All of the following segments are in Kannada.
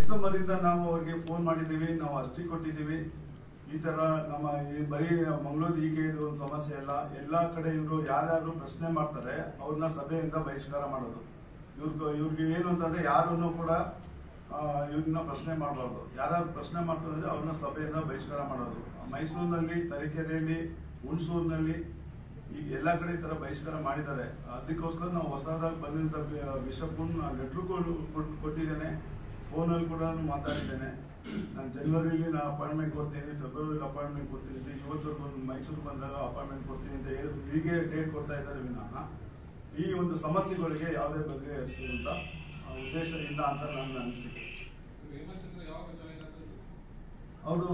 ಡಿಸೆಂಬರ್ ಇಂದ ನಾವು ಅವ್ರಿಗೆ ಫೋನ್ ಮಾಡಿದ್ದೀವಿ ನಾವು ಅರ್ಜಿ ಕೊಟ್ಟಿದ್ದೀವಿ ಈ ತರ ನಮ್ಮ ಈ ಬರೀ ಮಂಗಳೂರು ಈಗ ಇದು ಒಂದು ಸಮಸ್ಯೆ ಅಲ್ಲ ಎಲ್ಲಾ ಕಡೆ ಇವರು ಯಾರ್ಯಾರು ಪ್ರಶ್ನೆ ಮಾಡ್ತಾರೆ ಅವ್ರನ್ನ ಸಭೆಯಿಂದ ಬಹಿಷ್ಕಾರ ಮಾಡೋದು ಇವ್ರಿಗೆ ಇವ್ರಿಗೆ ಏನು ಅಂತಂದ್ರೆ ಯಾರನ್ನು ಕೂಡ ಆ, ಇವ್ರನ್ನ ಪ್ರಶ್ನೆ ಮಾಡಬಾರ್ದು ಯಾರ್ಯಾರು ಪ್ರಶ್ನೆ ಮಾಡ್ತಾರೆ ಅಂದ್ರೆ ಅವ್ರನ್ನ ಸಭೆಯಿಂದ ಬಹಿಷ್ಕಾರ ಮಾಡೋದು ಮೈಸೂರಿನಲ್ಲಿ ತರೀಕೆರೆಯಲ್ಲಿ ಹುಣಸೂರಿನಲ್ಲಿ ಈಗ ಎಲ್ಲಾ ಕಡೆ ಈ ತರ ಬಹಿಷ್ಕಾರ ಮಾಡಿದ್ದಾರೆ ಅದಕ್ಕೋಸ್ಕರ ನಾವು ಹೊಸದಾಗಿ ಬಂದಿದ್ದ ಬಿಷಪ್ ಲೆಟ್ರು ಕೊಟ್ಟಿದ್ದೇನೆ ಫೋನಲ್ಲಿ ಕೂಡ ಮಾತಾಡಿದ್ದೇನೆ ನಾನು ಜನವರಿಲಿ ನಾನು ಅಪಾಯಿಂಟ್ಮೆಂಟ್ ಕೊಡ್ತೀನಿ ಫೆಬ್ರವರಿ ಅಪಾಯಿಂಟ್ಮೆಂಟ್ ಕೊಡ್ತೀನಿ ಅಂತ ಇವತ್ತು ಬಂದು ಮೈಸೂರು ಬಂದಾಗ ಅಪಾಯಿಂಟ್ಮೆಂಟ್ ಕೊಡ್ತೀನಿ ಅಂತ ಹೇಳಿ ಹೀಗೆ ಡೇಟ್ ಕೊಡ್ತಾ ಇದ್ದಾರೆ ವಿನಃ ಈ ಒಂದು ಸಮಸ್ಯೆಗಳಿಗೆ ಯಾವುದೇ ಬಗೆಹರಿಸುವಂತ ಆ, ಉದ್ದೇಶ ಇಲ್ಲ ಅಂತ ನನ್ನ ಅನಿಸಿಕೆ ಹೇಮಚಂದ್ರ ಯಾವಾಗ ಜಾಯಿನ್ ಆದದ್ದು ಅವರು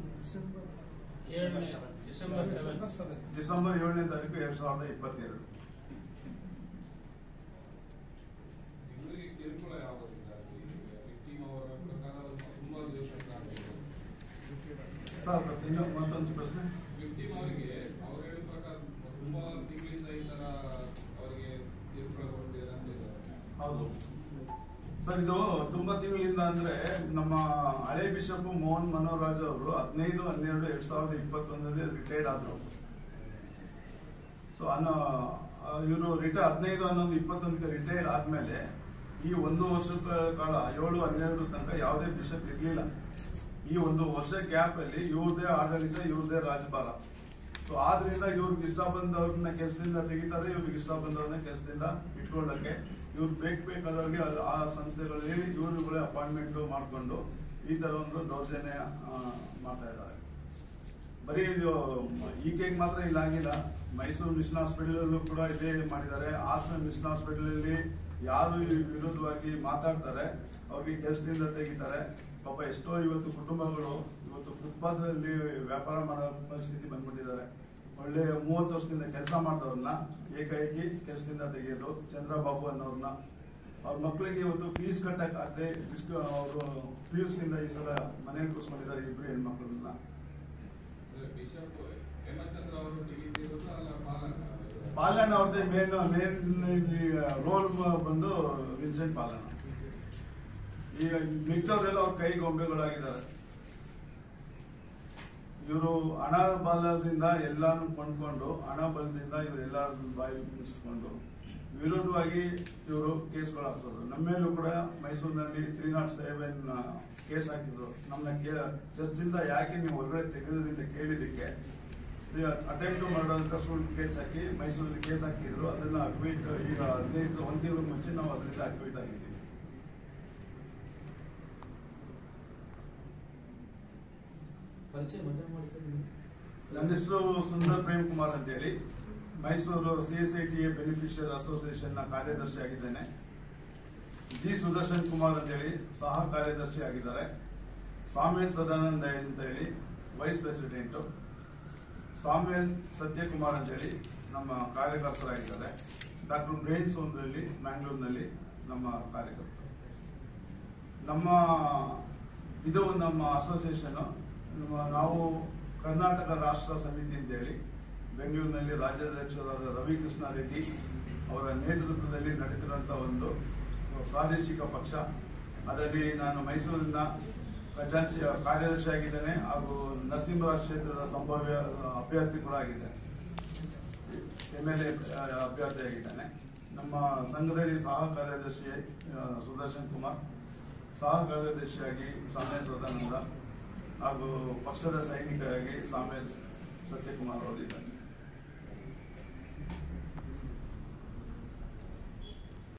ಏಳನೇ ಡಿಸೆಂಬರ್ ಸೆವೆನ್ ಡಿಸೆಂಬರ್ ಏಳನೇ ತಾರೀಕು ಎರಡ್ ಸಾವಿರದ ಇಪ್ಪತ್ತೆರಡು ಇವರಿಗೆ ಕಿರುಕುಳ ಯಾವುದರಿಂದ ವಿಕ್ಟಿಮ್ ಅವರ ಪ್ರಕಾರ ತುಂಬಾ ದಿವಸಗಳ ಕಾಲ ಸರ್ ಇನ್ನು ಮತ್ತೊಂದು ಪ್ರಶ್ನೆ ವಿಕ್ಟಿಮ್ ಅವರಿಗೆ ಅವ್ರು ಹೇಳಿದ ಪ್ರಕಾರ ತುಂಬಾ ತಿಂಗಳಿಂದ ಈ ತರ ಅವರಿಗೆ ಕಿರುಕುಳ ಕೊಡ್ತಿದ್ದಾರೆ ಅಂತ ಇದ್ದಾರೆ ಹೌದು ಸರ್ ಇದು ತುಂಬಾ ತಿಂಗಳಿಂದ ಅಂದ್ರೆ ನಮ್ಮ ಹಳೆ ಬಿಷಪ್ ಮೋಹನ್ ಮನೋರಾಜ್ ಅವರು ಹದಿನೈದು ಹನ್ನೆರಡು ಎರಡ್ ಸಾವಿರದ ಇಪ್ಪತ್ತೊಂದರಲ್ಲಿ ರಿಟೈರ್ಡ್ ಆದ್ರು ಸೊ ಅನ್ನೋ ಇವರು ರಿಟೈರ್ ಹದಿನೈದು ಹನ್ನೊಂದು ಇಪ್ಪತ್ತೊಂದಕ್ಕೆ ರಿಟೈರ್ಡ್ ಆದ್ಮೇಲೆ ಈ ಒಂದು ವರ್ಷದ ಕಾಲ ಏಳು ಹನ್ನೆರಡು ತನಕ ಯಾವುದೇ ಬಿಷಪ್ ಇರ್ಲಿಲ್ಲ ಈ ಒಂದು ವರ್ಷ ಗ್ಯಾಪ್ ಅಲ್ಲಿ ಇವ್ರದೇ ಆಡಳಿತ ಇವ್ರದೇ ರಾಜಭಾರ ಸೊ ಆದ್ರಿಂದ ಇವ್ರಿಗೆ ಇಷ್ಟ ಬಂದವ್ರನ್ನ ಕೆಲಸದಿಂದ ತೆಗಿತಾರೆ ಇವ್ರಿಗೆ ಇಷ್ಟ ಬಂದವ್ರನ್ನ ಕೆಲಸದಿಂದ ಇಟ್ಕೊಳ್ಳಕ್ಕೆ ಇವ್ರು ಬೇಕು ಬೇಕಾದವ್ರಿಗೆ ಅದು- ಆ ಸಂಸ್ಥೆಗಳಲ್ಲಿ ಇವ್ರುಗಳೇ ಅಪಾಯಿಂಟ್ಮೆಂಟ್ ಮಾಡ್ಕೊಂಡು ಈ ತರ ಒಂದು ದೌರ್ಜನ್ಯ ಆ, ಮಾಡ್ತಾ ಇದ್ದಾರೆ ಬರೀ ಇದು ಈಕೆಗೆ ಮಾತ್ರ ಇಲ್ಲ ಆಗಿಲ್ಲ ಮೈಸೂರು ಮಿಷನ್ ಹಾಸ್ಪಿಟಲ್ ಅಲ್ಲೂ ಕೂಡ ಇದೇ ಮಾಡಿದ್ದಾರೆ ಹಾಸನ ಮಿಷನ್ ಹಾಸ್ಪಿಟಲ್ ಅಲ್ಲಿ ಯಾರು ಈ ವಿರುದ್ಧವಾಗಿ ಮಾತಾಡ್ತಾರೆ ಅವ್ರಿಗೆ ಕೆಲಸದಿಂದ ತೆಗಿತಾರೆ ಪಾಪ ಎಷ್ಟೋ ಇವತ್ತು ಕುಟುಂಬಗಳು ಇವತ್ತು ಫುಟ್ಪಾತ್ ಅಲ್ಲಿ ವ್ಯಾಪಾರ ಮಾಡೋ ಪರಿಸ್ಥಿತಿ ಬಂದ್ಬಿಟ್ಟಿದ್ದಾರೆ ಒಳ್ಳೆ ಮೂವತ್ತು ವರ್ಷದಿಂದ ಕೆಲಸ ಮಾಡಿದವ್ರನ್ನ ಏಕಾಏಕಿ ಕೆಲಸದಿಂದ ತೆಗೆಯೋದು ಚಂದ್ರಬಾಬು ಅನ್ನೋರ್ನ ಅವ್ರ ಮಕ್ಕಳಿಗೆ ಇವತ್ತು ಫೀಸ್ ಕಟ್ಟಕ್ ಆಗದೆ ಡಿಸ್ಕ್ ಅವರು ಪಿ ಯು ಸಿಯಿಂದ ಈ ಸಲ ಮನೇಲಿ ಕೂರ್ಸ್ಕೊಂಡಿದ್ದಾರೆ ಇಬ್ರು ಹೆಣ್ಮಕ್ಳನ್ನ ಅಂದ್ರೆ ಬಿಷಪ್ ಹೇಮಚಂದ್ರ ಅವರು ತೆಗಿತಿರೋದು ಅಲ್ಲ ಪಾಲಕ ಪಾಲಣ್ಣ ಅವ್ರದ್ದೇ ಮೇನ್ ಮೇನ್ ರೋಲ್ ಬಂದು ವಿನ್ಸೆಂಟ್ ಪಾಲಣ್ಣ ಈಗ ಮಿಕ್ಕವರೆಲ್ಲ ಅವ್ರ ಕೈ ಗೊಂಬೆಗಳಾಗಿದ್ದಾರೆ ಇವರು ಹಣ ಬಲದಿಂದ ಎಲ್ಲಾನು ಕೊಂಡ್ಕೊಂಡು ಹಣ ಬಲದಿಂದ ಇವರು ಎಲ್ಲಾರು ಬಾಯಿ ಮುಚ್ಚಿಸ್ಕೊಂಡು ವಿರೋಧವಾಗಿ ಇವರು ಕೇಸ್ಗಳು ಹಾಕ್ಸೋದು ನಮ್ಮ ಮೇಲೂ ಕೂಡ ಮೈಸೂರಿನಲ್ಲಿ ತ್ರೀ ನಾಟ್ ಸೆವೆನ್ ಕೇಸ್ ಹಾಕಿದ್ರು ನಮ್ಮನ್ನ ಚರ್ಚಿಂದ ಯಾಕೆ ನೀವು ಹೊರಗಡೆ ತೆಗೆದ್ರಿ ಅಂತ ಕೇಳಿದಕ್ಕೆ ಅಟೆಂಪ್ಟ್ ಮಾಡೋದಕ್ಕೆ ಸುಳ್ಳು ಕೇಸ್ ಹಾಕಿ ಮೈಸೂರಲ್ಲಿ ಕೇಸ್ ಹಾಕಿದ್ರು ಅದನ್ನ ಅಕ್ವಿಟ್ ಈಗ ಹದಿನೈದು ಒಂದು ತಿಂಗಳು ಮುಂಚೆ ನಾವು ಅದರಿಂದ ಅಕ್ವಿಟ್ ಆಗಿದ್ದೀವಿ ಪರಿಚಯ ಮತ್ತೆ ಮಾಡಿ ಸರ್ ನೀವು. ನನ್ನ ಹೆಸರು ಸುಂದರ್ ಪ್ರೇಮ್ ಕುಮಾರ್ ಅಂತ ಹೇಳಿ Mysuru C S I T A beneficiary association ನ ಕಾರ್ಯದರ್ಶಿ ಆಗಿದ್ದೇನೆ ಜಿ ಸುದರ್ಶನ್ ಕುಮಾರ್ ಅಂತ ಹೇಳಿ ಸಹ ಕಾರ್ಯದರ್ಶಿ ಆಗಿದ್ದಾರೆ ಸಾಮ್ಯಲ್ ಸದಾನಂದ ಅಂತ ಹೇಳಿ ವೈಸ್ ಪ್ರೆಸಿಡೆಂಟ್ ಸಾಮ್ಯಲ್ ಸತ್ಯಕುಮಾರ್ ಅಂತ ಹೇಳಿ ನಮ್ಮ ಕಾರ್ಯಕರ್ತರಾಗಿದ್ದಾರೆ ಡಾಕ್ಟರ್ ಬ್ರೇನ್ ಸೋಂದ್ರಲ್ಲಿ ಮ್ಯಾಂಗ್ಳೂರ್ನಲ್ಲಿ ನಮ್ಮ ಕಾರ್ಯಕರ್ತರು ನಮ್ಮ ಇದು ನಮ್ಮ ಅಸೋಸಿಯೇಷನ್ ನಾವು ಕರ್ನಾಟಕ ರಾಷ್ಟ್ರ ಸಮಿತಿ ಅಂತ ಹೇಳಿ ಬೆಂಗಳೂರಿನಲ್ಲಿ ರಾಜ್ಯಾಧ್ಯಕ್ಷರಾದ ರವಿಕೃಷ್ಣ ರೆಡ್ಡಿ ಅವರ ನೇತೃತ್ವದಲ್ಲಿ ನಡೆಸಿರುವಂತ ಒಂದು ಪ್ರಾದೇಶಿಕ ಪಕ್ಷ ಅದರಲ್ಲಿ ನಾನು ಮೈಸೂರಿನ ಖಜಾಂಚಿ ಕಾರ್ಯದರ್ಶಿ ಆಗಿದ್ದೇನೆ ಹಾಗೂ ನರಸಿಂಹರಾಜ್ ಕ್ಷೇತ್ರದ ಸಂಭಾವ್ಯ ಅಭ್ಯರ್ಥಿ ಕೂಡ ಆಗಿದ್ದೇನೆ ಎಂ ಎಲ್ ಎ ಅಭ್ಯರ್ಥಿಯಾಗಿದ್ದಾನೆ ನಮ್ಮ ಸಂಘದಲ್ಲಿ ಸಹ ಕಾರ್ಯದರ್ಶಿ ಆ, ಸುದರ್ಶನ್ ಕುಮಾರ್ ಸಹ ಕಾರ್ಯದರ್ಶಿಯಾಗಿ ಸಾಮ್ಯ ಸದಾನಂದ ಹಾಗೂ ಪಕ್ಷದ ಸೈನಿಕರಾಗಿ ಸಾಮ್ಯ ಸತ್ಯಕುಮಾರ್ ಅವರಿದ್ದಾರೆ